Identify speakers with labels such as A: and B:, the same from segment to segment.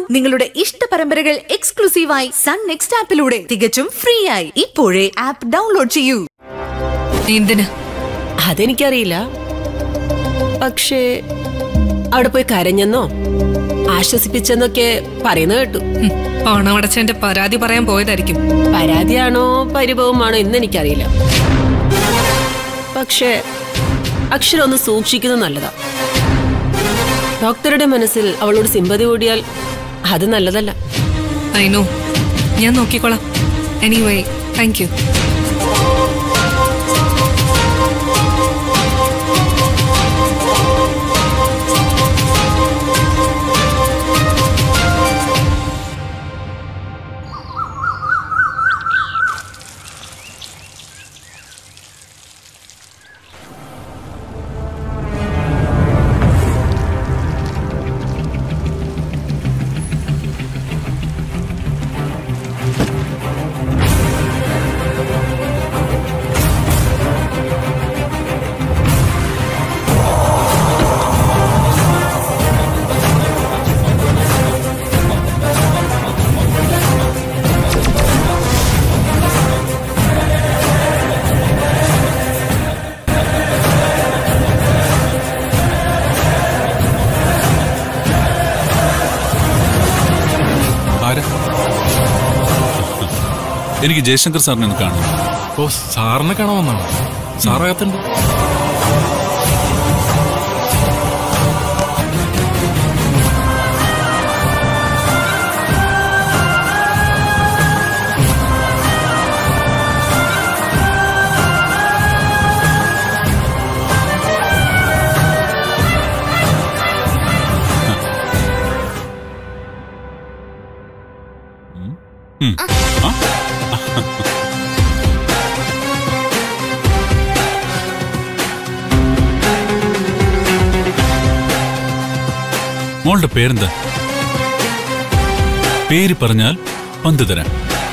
A: നിങ്ങളുടെ ഇഷ്ട പരമ്പരകൾ എക്സ്ക്ലൂസീവായി സൺ നെക്സ്റ്റ് ആപ്പിലൂടെ തികച്ചും ഫ്രീ ആയി ഇപ്പോഴേ ആപ്പ് ഡൗൺലോഡ് ചെയ്യൂ
B: എന്തിന്
C: അതെനിക്കറിയില്ല പക്ഷേ അവിടെ പോയി കരഞ്ഞെന്നോ ആശ്വസിപ്പിച്ചെന്നൊക്കെ പറയുന്നത് കേട്ടു
B: ഹും, പണമടച്ചതിന്റെ പരാതി പറയാൻ പോയതായിരിക്കും
C: പരാതിയാണോ പരിഭവമാണോ എന്ന് എനിക്കറിയില്ല പക്ഷേ അക്ഷരം ഒന്ന് സൂക്ഷിക്കുന്നത് നല്ലതാ ഡോക്ടറുടെ മനസ്സിൽ അവളോട് സിമ്പതി കൂടിയാൽ അത് നല്ലതല്ല
B: ഐ നോ ഞാൻ നോക്കിക്കോളാം എനിവേ താങ്ക് യു
D: ആരാ എനിക്ക് ജയശങ്കർ സാറിനെ ഒന്ന് കാണണം
E: ഓ സാറിനെ കാണാൻ വന്നാണ് സാറകത്തുണ്ട്
D: ഉം. ആ? മോളുടെ പേരെന്താ പേര് പറഞ്ഞാൽ പന്ത് തരാം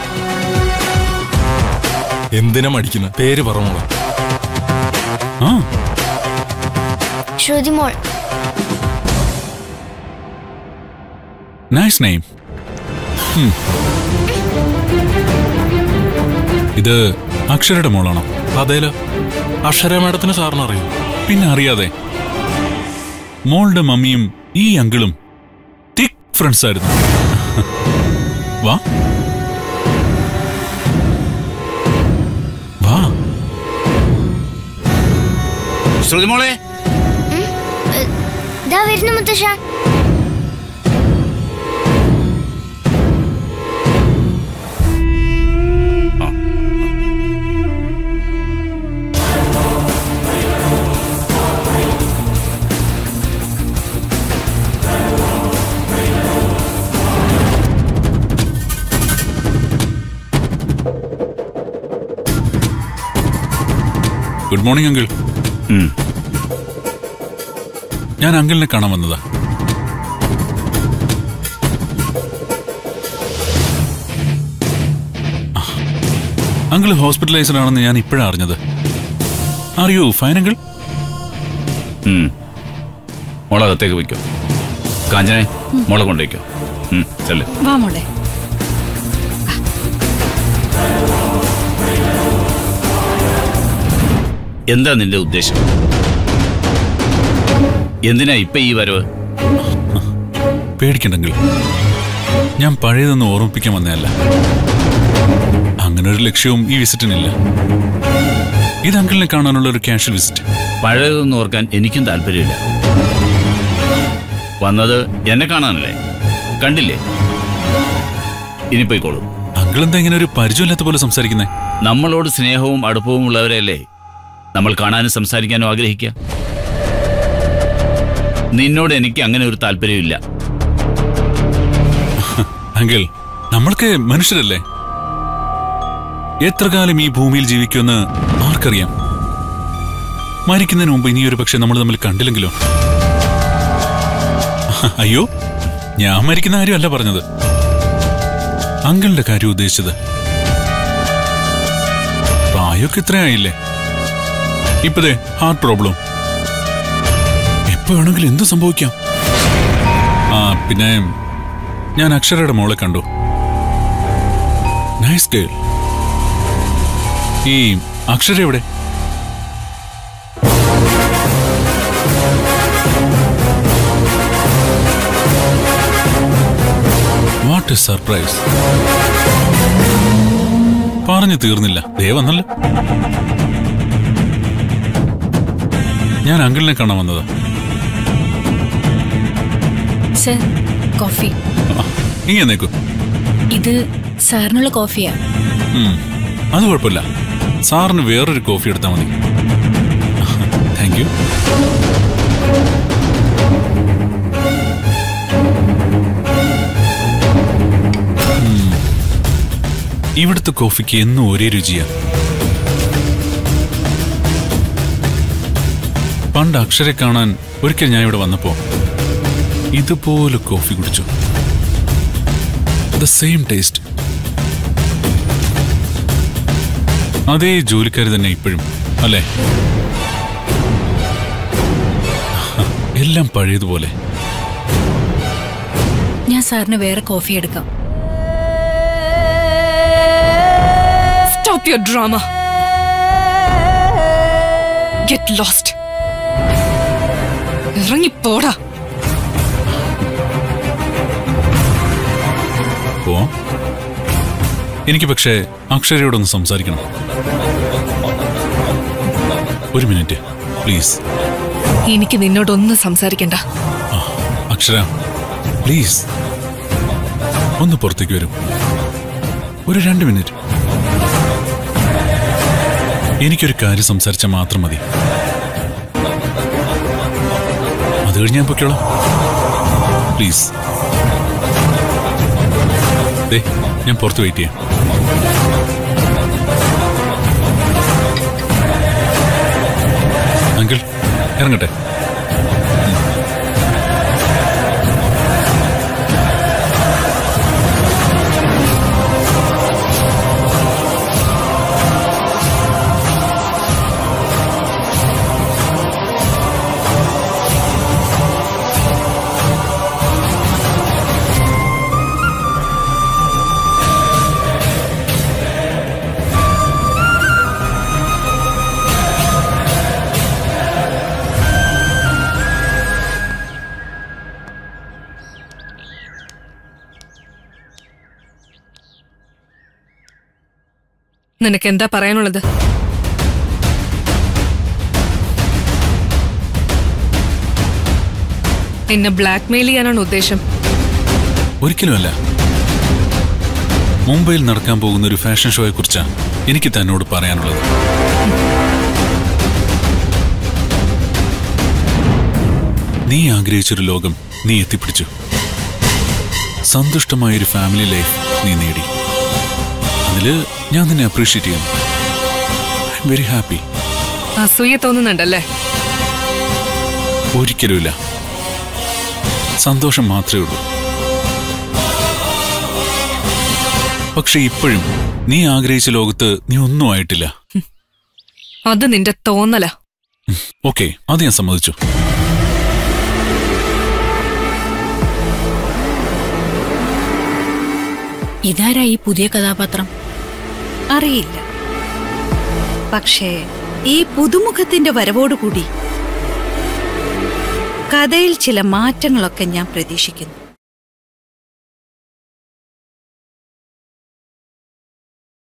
E: എന്തിനാ മടിക്കുന്ന പേര് പറഞ്ഞോളൂ
D: ആ
F: ശ്രുതിമോൾ
D: നൈസ് നെയിം ഇത് അക്ഷരയുടെ മോളാണോ
E: അതേലോ അക്ഷര മാഡത്തിന് സാറിന് അറിയും
D: പിന്നെ അറിയാതെ മോളുടെ മമ്മിയും ഈ അങ്കിളും തിക് ഫ്രണ്ട്സ് ആയിരുന്നു വാ വാ
G: ശ്രുതിമോളെ
F: ഇതാ വരുന്നു മുത്തശ്ശ
D: ഗുഡ് മോർണിംഗ് അങ്കിൾ
G: ഉം.
D: ഞാൻ അങ്കിളിനെ കാണാൻ വന്നതാ അങ്കിൾ ഹോസ്പിറ്റലൈസ്ഡ് ആണെന്ന് ഞാൻ ഇപ്പോഴാണ് അറിഞ്ഞത് അറിയൂ ഫൈൻ അങ്കിൾ
G: ഉം. മോളകത്തേക്ക് വയ്ക്കോ കാഞ്ചനെ മോളെ കൊണ്ടുവയ്ക്കോ ഉം, ചെല്ല്
A: വാ മോളെ
G: എന്താ നിന്റെ ഉദ്ദേശം എന്തിനാ ഇപ്പൊ ഈ വരവ്
D: പേടിക്കണ്ടെങ്കിൽ ഞാൻ പഴയതൊന്നും ഓർമ്മിപ്പിക്കാൻ വന്നതല്ല അങ്ങനെ ഒരു ലക്ഷ്യവും ഈ വിസിറ്റിനില്ല ഇത് അങ്കിളിനെ കാണാനുള്ള ഒരു കാഷ്വൽ വിസിറ്റ്
G: പഴയതൊന്നും ഓർക്കാൻ എനിക്കും താല്പര്യമില്ല വന്നത് എന്നെ കാണാനല്ലേ കണ്ടില്ലേ ഇനി പോയിക്കോളൂ
D: അങ്കിൾ എന്താ ഇങ്ങനെ ഒരു പരിചയമില്ലാത്ത പോലെ സംസാരിക്കുന്നേ
G: നമ്മളോട് സ്നേഹവും അടുപ്പവും ഉള്ളവരെയല്ലേ നമ്മൾ കാണാനും സംസാരിക്കാനും ആഗ്രഹിക്കുക നിന്നോട് എനിക്ക് അങ്ങനെ ഒരു താല്പര്യമില്ല
D: അങ്കിൾ നമ്മൾക്ക് മനുഷ്യരല്ലേ എത്ര കാലം ഈ ഭൂമിയിൽ ജീവിക്കുമെന്ന് ആർക്കറിയാം മരിക്കുന്നതിന് മുമ്പ് ഇനിയൊരു പക്ഷെ നമ്മൾ തമ്മിൽ കണ്ടില്ലെങ്കിലോ അയ്യോ ഞാൻ മരിക്കുന്ന കാര്യമല്ല പറഞ്ഞത് അങ്കിളിന്റെ കാര്യം ഉദ്ദേശിച്ചത് പ്രായമൊക്കെ ഇത്രയായില്ലേ ഇപ്പതേ ഹാർട്ട് പ്രോബ്ലം എപ്പോ വേണമെങ്കിലും എന്ത് സംഭവിക്കാം ആ പിന്നെ ഞാൻ അക്ഷരയുടെ മോളെ കണ്ടു നൈസ് ഗേൾ ഈ അക്ഷര എവിടെ വാട്ട് ഇസ് സർപ്രൈസ് പറഞ്ഞു തീർന്നില്ല ദേ വന്നല്ലോ ഞാൻ അങ്കിളിനെ കാണാൻ വന്നതാ
F: സർ കോഫി
D: ഇങ്ങനെ നിൽക്കൂ
F: ഇത് സാറിനുള്ള കോഫിയാ
D: ഉം, അത് കുഴപ്പമില്ല സാറിന് വേറൊരു കോഫി എടുത്താൽ മതി താങ്ക് യു ഉം, ഇവിടുത്തെ കോഫിക്ക് എന്നും ഒരേ രുചിയാ പണ്ട് അക്ഷരെ കാണാൻ ഒരിക്കൽ ഞാൻ ഇവിടെ വന്നപ്പോ ഇതുപോലെ കോഫി കുടിച്ചു ദ സെയിം ടേസ്റ്റ് അതേ ജോലിക്കാർ തന്നെ ഇപ്പോഴും അല്ലേ എല്ലാം പഴയതുപോലെ
F: ഞാൻ സാറിന് വേറെ കോഫി എടുക്കാം
B: stop your drama get lost ഇറങ്ങിപ്പോടാ
D: പോ എനിക്ക് പക്ഷേ അക്ഷരയോടൊന്ന് സംസാരിക്കണം ഒരു മിനിറ്റ് പ്ലീസ്
B: എനിക്ക് നിന്നോടൊന്നും സംസാരിക്കണ്ട
D: അക്ഷര പ്ലീസ് ഒന്ന് പുറത്തേക്ക് വരും ഒരു രണ്ട് മിനിറ്റ് എനിക്കൊരു കാര്യം സംസാരിച്ചാൽ മാത്രം മതി അത് കഴിഞ്ഞ് ഞാൻ പൊയ്ക്കോളാം പ്ലീസ് ദേ ഞാൻ പുറത്ത് വെയിറ്റ് ചെയ്യാം അങ്കിൾ ഇറങ്ങട്ടെ
B: നിനക്ക് എന്താ പറയാനുള്ളത് എന്നെ ബ്ലാക്ക്മെയിൽ ചെയ്യാനാണ് ഉദ്ദേശം
D: ഒരിക്കലുമല്ല മുംബൈയിൽ നടക്കാൻ പോകുന്ന ഒരു ഫാഷൻ ഷോയെ കുറിച്ചാണ് എനിക്ക് തന്നോട് പറയാനുള്ളത് നീ ആഗ്രഹിച്ചൊരു ലോകം നീ എത്തിപ്പിടിച്ചു സന്തുഷ്ടമായൊരു ഫാമിലി ലൈഫ് നീ നേടി അതില് ഞാൻ നിന്നെ അപ്രീഷിയേറ്റ് ചെയ്യുന്നു ഐ എം വെരി ഹാപ്പി
B: അസൂയ തോന്നുന്നുണ്ടല്ലേ
D: ഒരിക്കലുമില്ല സന്തോഷം മാത്രമേ ഉള്ളൂ പക്ഷെ ഇപ്പോഴും നീ ആഗ്രഹിച്ച ലോകത്ത് നീ ഒന്നും ആയിട്ടില്ല
B: അത് നിന്റെ തോന്നല
D: ഓക്കെ അത് ഞാൻ സമ്മതിച്ചു
F: ഇതാരാ ഈ പുതിയ കഥാപാത്രം
A: അറിയില്ല പക്ഷേ ഈ പുതുമുഖത്തിന്റെ വരവോടുകൂടി കഥയിൽ ചില മാറ്റങ്ങളൊക്കെ ഞാൻ പ്രതീക്ഷിക്കുന്നു